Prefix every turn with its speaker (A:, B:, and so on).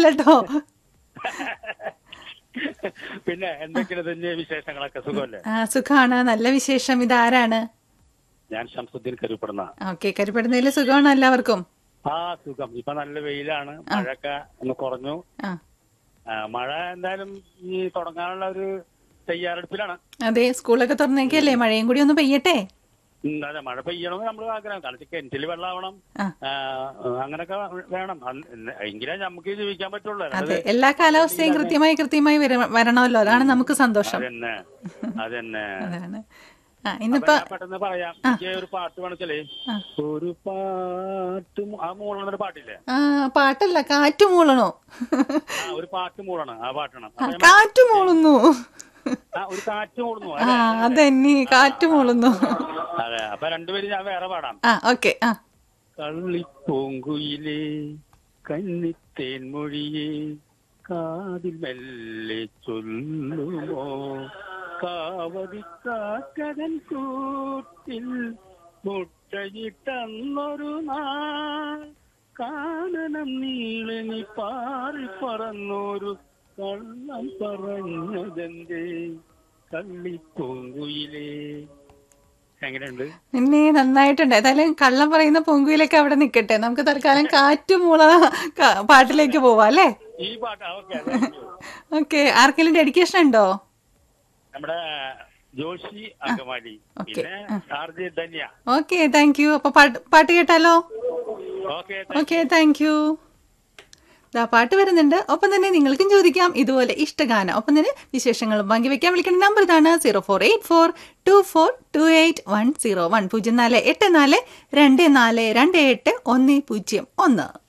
A: അല്ലട്ടോ
B: പിന്നെ എന്തൊക്കെയാണ് തന്നെ വിശേഷങ്ങളൊക്കെ സുഖമല്ലേ
A: ആ സുഖാണ് നല്ല വിശേഷം ഇതാരാണ്
B: ഞാൻ ഷംസുദ്ദീൻ കരുപ്പെടുന്ന
A: ഓക്കെ കരിപ്പെടുന്നതിൽ സുഖമാണ് എല്ലാവർക്കും
B: ആ സുഖം ഇപ്പൊ നല്ല വെയിലാണ് മഴയൊക്കെ ഒന്ന് കുറഞ്ഞു
A: ആ
B: ആ, മഴ എന്തായാലും ഈ തുടങ്ങാനുള്ള ഒരു തയ്യാറെടുപ്പിലാണ്
A: അതെ സ്കൂളൊക്കെ തുറന്നേക്കല്ലേ മഴയും കൂടി ഒന്ന് പെയ്യട്ടെ
B: ഉം, അതെ മഴ പെയ്യണമെന്ന് നമ്മൾ ആഗ്രഹം കാരണം കിണറ്റിൽ വെള്ളമാവണം
A: ആ.
B: ആ, അങ്ങനൊക്കെ വേണം അന്ന് എങ്കിലേ നമുക്ക് ജീവിക്കാൻ പറ്റുള്ളൂ
A: അതെ
B: അല്ലാതെ
A: എല്ലാ കാലാവസ്ഥയും കൃത്യമായി കൃത്യമായി വര- വരണമല്ലോ അതാണ് നമുക്ക് സന്തോഷം
B: അതന്നെ അതന്നെ
A: അതാണ് ആ
B: അപ്പൊ
A: ഇന്നിപ്പോ
B: ഞാൻ പെട്ടെന്ന് പറയാം എനിക്ക് ഒരു പാട്ട് വേണമെച്ചാലേ
A: ആ.
B: ഒരു പാട്ട് മൂ- ആ മൂളണൊരു പാട്ടില്ലേ
A: ആ പാട്ടല്ല കാറ്റ് മൂളണോ
B: ആ ഒരു പാട്ട് മൂളണം ആ പാട്ടാണ്
A: ആ, കാറ്റ് മൂളുന്നു
B: ആ ഒരു കാറ്റ് മൂളുന്നു
A: ആ അതെന്നെ കാറ്റ് മൂളുന്നു
B: അതെ അപ്പൊ രണ്ടുപേരും ഞാൻ വേറെ പാടാം
A: ആ ഓക്കെ ആ
B: കള്ളിപ്പൂങ്കുയിലേ കന്നിത്തേൻ മൊഴിയേ കാതിൽ മെല്ലെ ചൊല്ലുമോ കാവതിക്കാക്കരൻ കൂട്ടിൽ മുട്ടയിട്ടന്നൊരു നാൾ കാനനം നീളെ നീ പാറി പറന്നൊരു കള്ളം പറഞ്ഞതെന്തേ കള്ളിപ്പൂങ്കുയിലേ എങ്ങനെയുണ്ട്
A: പിന്നെ നന്നായിട്ടുണ്ട് ഏതായാലും കള്ളം പറയുന്ന പൊങ്കുയിലൊക്കെ അവിടെ നിൽക്കട്ടെ നമുക്ക് തൽക്കാലം കാറ്റ് മൂള ക- പാട്ടിലേക്ക് പോവാം അല്ലേ
B: ഈ പാട്ട് ഓക്കെ
A: ഓക്കെ ആർക്കെങ്കിലും ഡെഡിക്കേഷൻ ഉണ്ടോ
B: നമ്മുടെ ജോഷി അങ്കമാലി
A: ഓക്കേ.
B: പിന്നെ R J Dhanya
A: okay thank you അപ്പൊ പാട്ട് പാട്ട് കേട്ടാലോ
B: ഓക്കെ
A: ഓക്കെ താങ്ക് യു ദാ പാട്ട് വരുന്നുണ്ട് ഒപ്പം തന്നെ നിങ്ങൾക്കും ചോദിക്കാം ഇതുപോലെ ഇഷ്ടഗാനം ഒപ്പം തന്നെ വിശേഷങ്ങളും പങ്കുവെക്കാൻ വിളിക്കുന്ന നമ്പർ ഇതാണ് zero four eight four two four two eight one zero one പൂജ്യം നാല് എട്ട് നാല് രണ്ട് നാല് രണ്ട് എട്ട് ഒന്ന് പൂജ്യം ഒന്ന്